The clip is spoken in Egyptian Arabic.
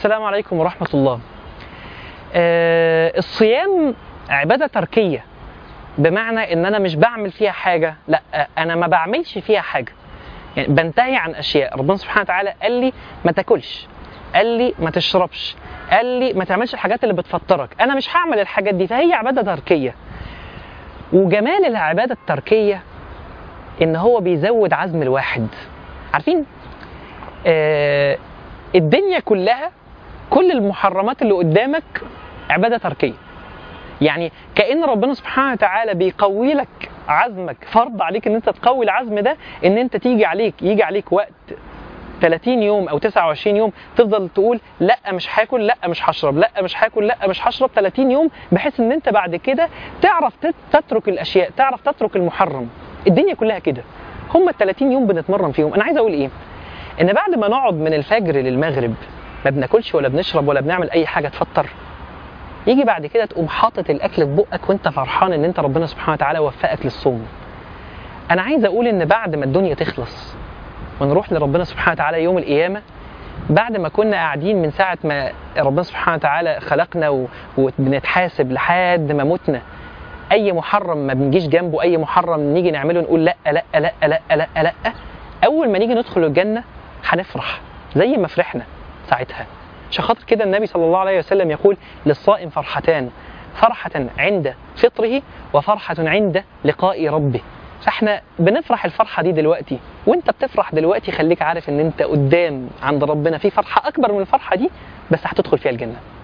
السلام عليكم ورحمة الله آه الصيام عبادة تركية بمعنى ان انا مش بعمل فيها حاجة لا انا ما بعملش فيها حاجة يعني بنتهي عن اشياء ربنا سبحانه وتعالى قال لي ما تاكلش قال لي ما تشربش قال لي ما تعملش الحاجات اللي بتفطرك انا مش هعمل الحاجات دي فهي عبادة تركية وجمال العبادة التركية ان هو بيزود عزم الواحد عارفين آه الدنيا كلها كل المحرمات اللي قدامك عباده تركيه يعني كان ربنا سبحانه وتعالى بيقوي لك عزمك فرض عليك ان انت تقوي العزم ده ان انت تيجي عليك يجي عليك وقت 30 يوم او 29 يوم تفضل تقول لا مش هاكل لا مش هشرب لا مش هاكل لا مش هشرب 30 يوم بحيث ان انت بعد كده تعرف تترك الاشياء تعرف تترك المحرم الدنيا كلها كده هم ال 30 يوم بنتمرن فيهم انا عايز اقول ايه ان بعد ما نقعد من الفجر للمغرب ما بناكلش ولا بنشرب ولا بنعمل اي حاجه تفطر يجي بعد كده تقوم حاطط الاكل في بقك وانت فرحان ان انت ربنا سبحانه وتعالى وفقك للصوم انا عايز اقول ان بعد ما الدنيا تخلص ونروح لربنا سبحانه وتعالى يوم القيامه بعد ما كنا قاعدين من ساعه ما ربنا سبحانه وتعالى خلقنا وبنتحاسب لحد ما متنا اي محرم ما بنجيش جنبه اي محرم نيجي نعمله نقول لا لا لا لا لا لا, لا. اول ما نيجي ندخل الجنه هنفرح زي ما فرحنا ساعتها عشان خاطر كده النبي صلى الله عليه وسلم يقول للصائم فرحتان فرحة عند فطره وفرحة عند لقاء ربه فاحنا بنفرح الفرحة دي دلوقتي وانت بتفرح دلوقتي خليك عارف ان انت قدام عند ربنا في فرحة اكبر من الفرحة دي بس هتدخل فيها الجنة